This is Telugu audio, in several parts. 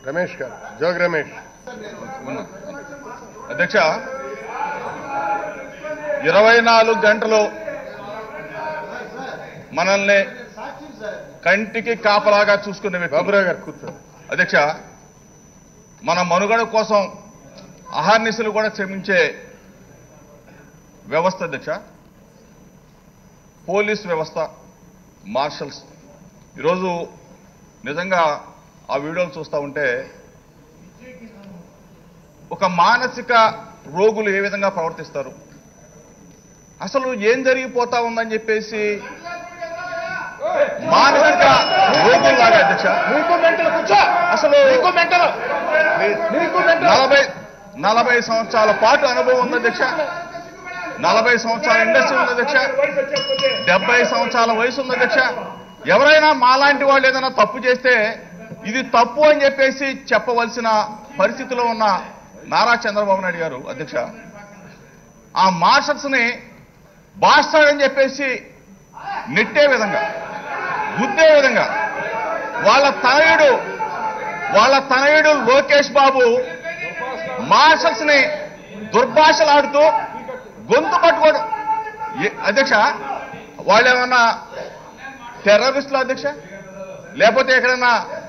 రమేష్ గారు జోగ్ రమేష్ అధ్యక్ష ఇరవై నాలుగు గంటలు మనల్ని కంటికి కాపలాగా చూసుకునే వ్యక్తి బాబురావు గారు కూర్చోండి అధ్యక్ష మన మనుగడ కోసం అహర్నిశలు కూడా శ్రమించే వ్యవస్థ అధ్యక్ష పోలీస్ వ్యవస్థ మార్షల్స్ ఈరోజు నిజంగా ఆ వీడియోలు చూస్తూ ఉంటే ఒక మానసిక రోగులు ఏ విధంగా ప్రవర్తిస్తారు అసలు ఏం జరిగిపోతా ఉందని చెప్పేసి మానసిక రోగుల్లాగా అధ్యక్ష అసలు నలభై నలభై సంవత్సరాల పాటు అనుభవం ఉంది అధ్యక్ష నలభై సంవత్సరాల ఇండస్ట్రీ ఉంది అధ్యక్ష డెబ్బై సంవత్సరాల వయసు ఉంది అధ్యక్ష ఎవరైనా మాలాంటి వాళ్ళు ఏదైనా తప్పు చేస్తే ఇది తప్పు అని చెప్పేసి చెప్పవలసిన పరిస్థితిలో ఉన్న నారా చంద్రబాబు నాయుడు గారు అధ్యక్ష ఆ మార్షల్స్ ని బాస్టాడ్ అని చెప్పేసి నెట్టే విధంగా గుద్దే విధంగా వాళ్ళ తనయుడు వాళ్ళ తనయుడు లోకేష్ బాబు మార్షల్స్ ని దుర్భాషలాడుతూ గొంతు పట్టుకోవడం ఏ- అధ్యక్ష వాళ్ళు ఏమన్నా టెర్రరిస్టులు అధ్యక్ష లేకపోతే ఎక్కడైనా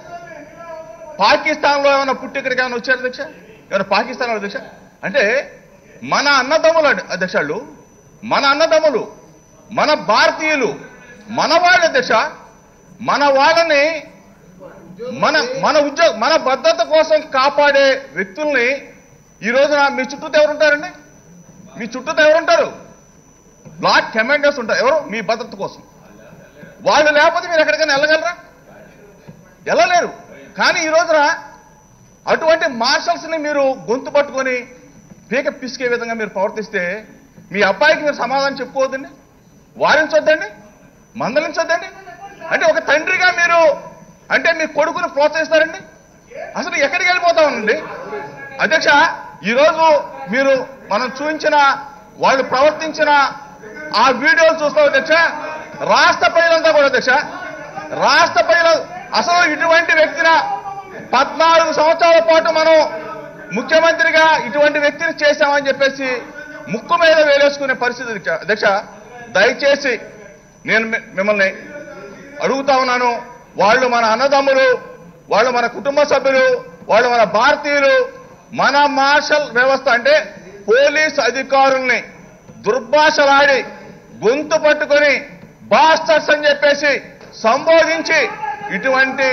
పాకిస్తాన్ లో ఏమైనా పుట్టి ఇక్కడికి ఏమైనా వచ్చారు అధ్యక్ష ఏమైనా పాకిస్తాన్ లో అధ్యక్ష అంటే మన అన్నదమ్ములు అధ్య- అధ్యక్షులు మన అన్నదమ్ములు మన భారతీయులు మన వాళ్ళు అధ్యక్ష మన వాళ్ళని మన మన ఉద్యోగ మన భద్రత కోసం కాపాడే వ్యక్తుల్ని ఈ రోజున మీ చుట్టూతో ఎవరుంటారండి మీ చుట్టూతో ఎవరుంటారు బ్లాక్ కమాండర్స్ ఉంటారు ఎవరు మీ భద్రత కోసం వాళ్ళు లేకపోతే మీరు ఎక్కడికైనా వెళ్ళగలరా వెళ్ళలేరు కానీ ఈ రోజున అటువంటి మార్షల్స్ ని మీరు గొంతు పట్టుకొని పీక పిసికే విధంగా మీరు ప్రవర్తిస్తే మీ అబ్బాయికి మీరు సమాధానం చెప్పుకోవద్దండి వారించొద్దండి మందలించొద్దండి అంటే ఒక తండ్రిగా మీరు అంటే మీ కొడుకుని ప్రోత్సహిస్తారండి అసలు ఎక్కడికి వెళ్ళిపోతామనండి అధ్యక్ష ఈరోజు మీరు మనం చూపించిన వాళ్ళు ప్రవర్తించిన ఆ వీడియోలు చూస్తాం అధ్యక్ష రాష్ట్ర ప్రజలంతా కూడా అధ్యక్ష రాష్ట్ర ప్రజలు అసలు ఇటువంటి వ్యక్తిన పద్నాలుగు సంవత్సరాల పాటు మనం ముఖ్యమంత్రిగా ఇటువంటి వ్యక్తిని చేశామని చెప్పేసి ముక్కు మీద వేలేసుకునే పరిస్థితి అధ్యక్ష. అధ్యక్ష దయచేసి నేను మి- మిమ్మల్ని అడుగుతా ఉన్నాను వాళ్ళు మన అన్నదమ్ములు వాళ్ళు మన కుటుంబ సభ్యులు వాళ్ళు మన భారతీయులు మన మార్షల్ వ్యవస్థ అంటే పోలీస్ అధికారుల్ని దుర్భాషలాడి గొంతు పట్టుకొని బాస్టర్స్ అని చెప్పేసి సంబోధించి ఇటువంటి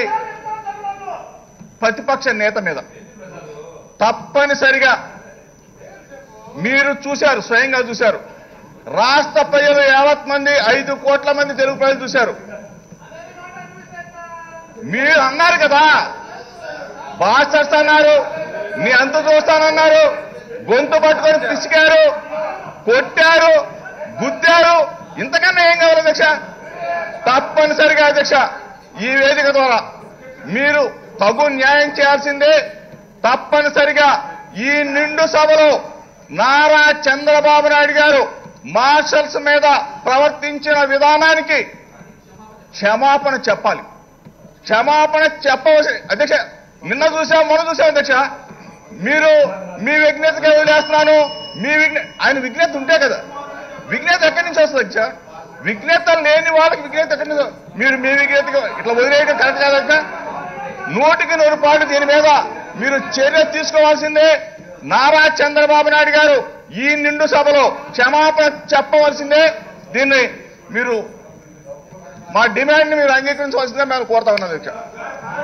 ప్రతిపక్ష నేత మీద తప్పనిసరిగా మీరు చూశారు స్వయంగా చూశారు రాష్ట్ర ప్రజలు యావత్ మంది ఐదు కోట్ల మంది తెలుగు ప్రజలు చూశారు మీరు అన్నారు కదా బాస్టర్స్ అన్నారు నీ అంత చూస్తానన్నారు గొంతు పట్టుకొని పిసికారు కొట్టారు గుద్దారు ఇంతకన్నా ఏం కావాలి అధ్యక్ష తప్పనిసరిగా అధ్యక్ష ఈ వేదిక ద్వారా మీరు తగు న్యాయం చేయాల్సిందే తప్పనిసరిగా ఈ నిండు సభలో నారా చంద్రబాబు నాయుడు గారు మార్షల్స్ మీద ప్రవర్తించిన విధానానికి క్షమాపణ చెప్పాలి క్షమాపణ చెప్పవలసి అధ్యక్ష నిన్న చూసాం మొన్న చూసాం అధ్యక్ష మీరు మీ విజ్ఞతగా వదిలేస్తున్నాను మీ విజ్ఞ ఆయన విజ్ఞత ఉంటే కదా విజ్ఞత ఎక్కడి నుంచి వస్తుంది అధ్యక్ష విజ్ఞత లేని వాళ్ళకి విజ్ఞత ఎక్కడి నుంచి మీరు మీ విజ్ఞతగా ఇట్లా వదిలేయడం కరెక్ట్ కాదు అధ్యక్ష నూటికి నూరు పాటు దీని మీద మీరు చర్య తీసుకోవాల్సిందే నారా చంద్రబాబు నాయుడు గారు ఈ నిండు సభలో క్షమాపణ చెప్పవలసిందే దీన్ని మీరు మా డిమాండ్ ని మీరు అంగీకరించవలసిందే మేము కోరుతా ఉన్నాం అధ్యక్ష